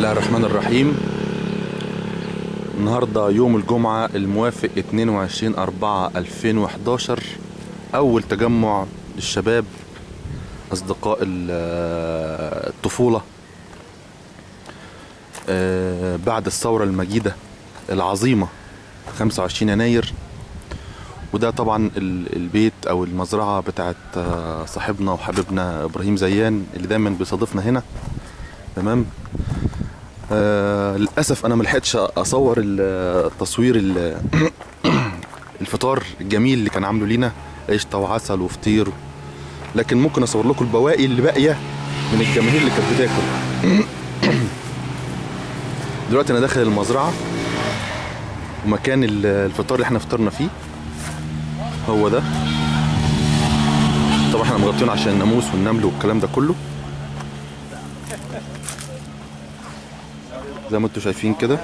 الله الرحمن الرحيم النهاردة يوم الجمعة الموافق 22 4 2011 أول تجمع للشباب أصدقاء ال- الطفولة آه، بعد الثورة المجيدة العظيمة 25 يناير وده طبعا ال- البيت أو المزرعة بتاعت آه، صاحبنا وحبيبنا إبراهيم زيان اللي دايما بيصادفنا هنا تمام آه للاسف انا ملحقتش اصور ال- التصوير ال- الفطار الجميل اللي كان عامله لينا قشطه وعسل وفطير لكن ممكن اصور لكم البواقي اللي باقيه من الجماهير اللي كانت بتاكل دلوقتي انا داخل المزرعه ومكان ال- الفطار اللي احنا فطرنا فيه هو ده طبعا احنا مغطيين عشان الناموس والنمل والكلام ده كله زي ما انتم شايفين كده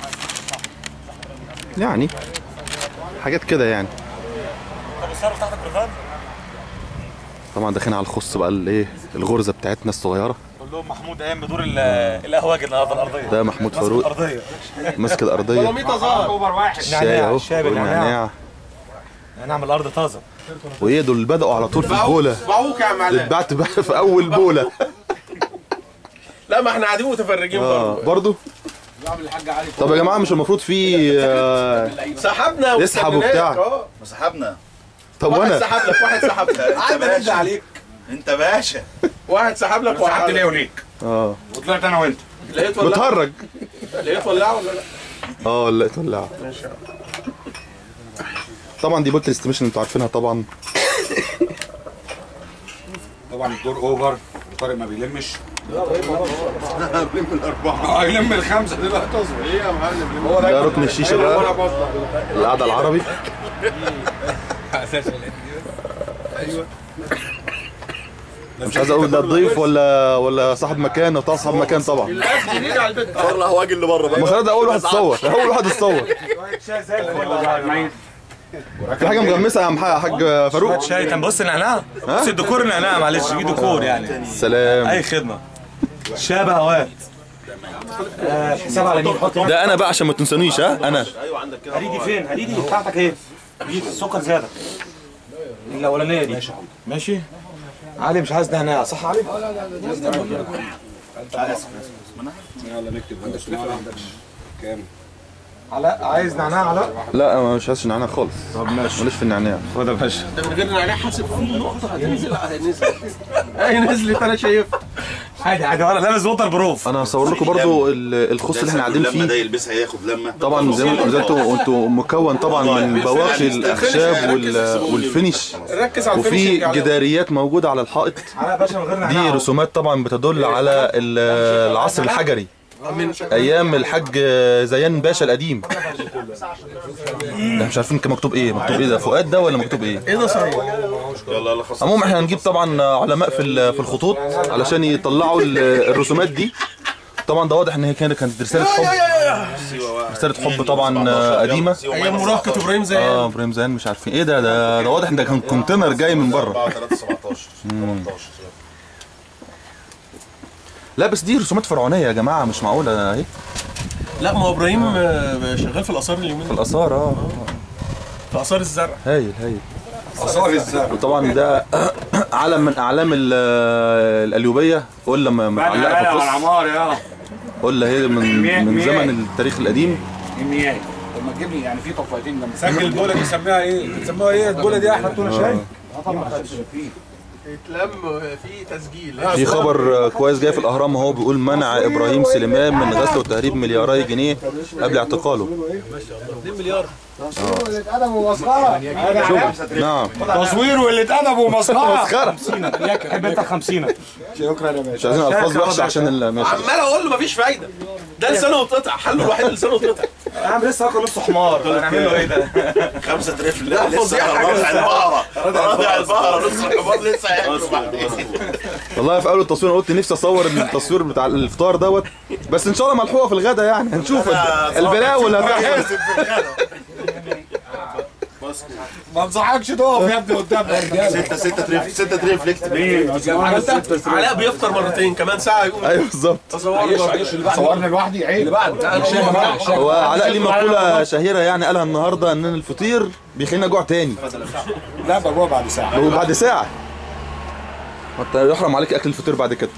يعني حاجات كده يعني طب الصرف بتاعتك رفان طبعا داخلين على الخص بقى الايه الغرزه بتاعتنا الصغيره قول لهم محمود قايم بدور ال- القهواجي النهارده الارضيه ده محمود ماسك فاروق الارضيه ماسك الارضيه الشاي اهو الشاي بالنعناع. والنعناع نعمل الارض طازه وايه دول بدأوا على طول في البوله باعوك يا عم علاء اتبعت بقى في اول بوله لا ما احنا قاعدين متفرجين برضه اه برضو طب يا جماعه مش المفروض في آه، سحبنا يسحب واستنيناك، وبتاع. اه سحبنا طب واحد وانا سحب لك واحد سحب لك انت باشا عليك انت باشا واحد سحب لك سحبت ليه واحد وليك اه وطلعت انا وانت لقيت ولا بتهرج لقيت ولا ولا لا اه لا تولع طبعا دي بوت الاستيميشن انتوا عارفينها طبعا طبعا الدور اوفر وطارق ما بيلمش بيلم الاربعه اه يلم الخمسه دلوقتي اصبر ايه يا معلم هو ده ركن الشيشه بقى القعده العربي مش عايز اقول ده ضيف ولا ولا صاحب مكان وطبعا صاحب مكان طبعا الناس جديد على البيت صار الهواجي اللي بره بقى ما خلاص ده اول واحد تصور ده اول واحد تصور في حاجه مغمسه يا عم حاج حاج فاروق شاي كان بص النعناع بص الديكور النعناع معلش في ديكور يعني سلام اي خدمه شاي بهوات آه، الحساب على مين حط ده انا بقى عشان ما تنسونيش ها انا هريدي فين هريدي بتاعتك ايه هريدي السكر زياده الاولانيه دي ماشي علي مش عايز نعناع صح علي يلا نكتب عندك ما عندكش كام علاء عايز نعناع علاء لا أنا مش عايز نعناع خالص طب ماشي ماليش في النعناع خد يا باشا ده من غير نعناع حاسب في نقطه هتنزل هتنزل اي نزلت انا شايف عادي عادي وانا لابس ووتر بروف انا هصور لكم برضو ال- الخص اللي احنا قاعدين لما ده فيه يلبسها ياخد لمه طبعا زي ما زي ما انتوا انتوا مكون طبعا من بواقي الاخشاب وال- والفينش ركز على وفي الفينشنج على- جداريات موجوده على الحائط علاء باشا من غير دي نعناع رسومات طبعا بتدل على ال- العصر الحجري ايام الحاج زيان باشا القديم ده مش عارفين كان مكتوب ايه مكتوب ايه ده فؤاد ده ولا مكتوب ايه ايه ده صحيح يلا يلا خلاص عموما احنا هنجيب طبعا علماء في ال- في الخطوط علشان يطلعوا ال- الرسومات دي طبعا ده واضح ان هي كانت كانت رساله حب رساله حب طبعا قديمه ايام مراهقه ابراهيم زي اه ابراهيم زين مش عارفين ايه ده ده, ده واضح ان ده كان كونتينر جاي من بره 4 3 17 18 لا بس دي رسومات فرعونيه يا جماعه مش معقوله اهي لا ما هو ابراهيم آه، شغال في الاثار اليومين في الاثار اه في اثار الزرع هايل هايل اثار الزرع وطبعا ده علم من اعلام ال- القليوبيه قله م- متعلقه في القص العمار يا قله هي من من زمن التاريخ القديم المياه طب ما تجيب لي يعني في طفايتين جنب سجل البوله دي سميها ايه؟ سموها ايه البوله دي يا احمد تونه شاي؟ يتلم في تسجيل في خبر آه، كويس جاي في الاهرام اهو بيقول منع ابراهيم سليمان من غسل وتهريب ملياري جنيه قبل اعتقاله 2 مليار شوف نعم تصوير واللي ادب ومصلحه مسخره حب انت 50 شكرا يا باشا مش عايزين الفاظ وحشه عشان ال- ماشي عمال اقول له مفيش فايده ده لسانه اتقطع حله الوحيد اللي لسانه اتقطع يا عم لسه هاكل نص حمار هنعمل له ايه ده خمسة رفل لا لسه رادع البقرة رادع البقرة نص الحمار لسه هياكلوا بعدين والله في اول التصوير انا قلت نفسي اصور التصوير بتاع الفطار دوت بس ان شاء الله ملحوقه في الغدا يعني هنشوف البلاوي اللي هتحصل ما انصحكش تقف يا ابني قدامنا يا رجاله ستة ستة تريف ستة تريف ليكت علاء بيفطر مرتين كمان ساعه يقوم ايوه بالظبط صورنا لوحدي عيب هو علاء ليه مقولة شهيرة يعني قالها النهاردة ان الفطير بيخلينا جوع تاني لا بجوع بعد ساعه هو بعد ساعة وانت يحرم عليك اكل الفطير بعد كده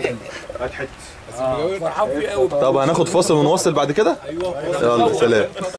طب هناخد فاصل ونواصل بعد كده يلا سلام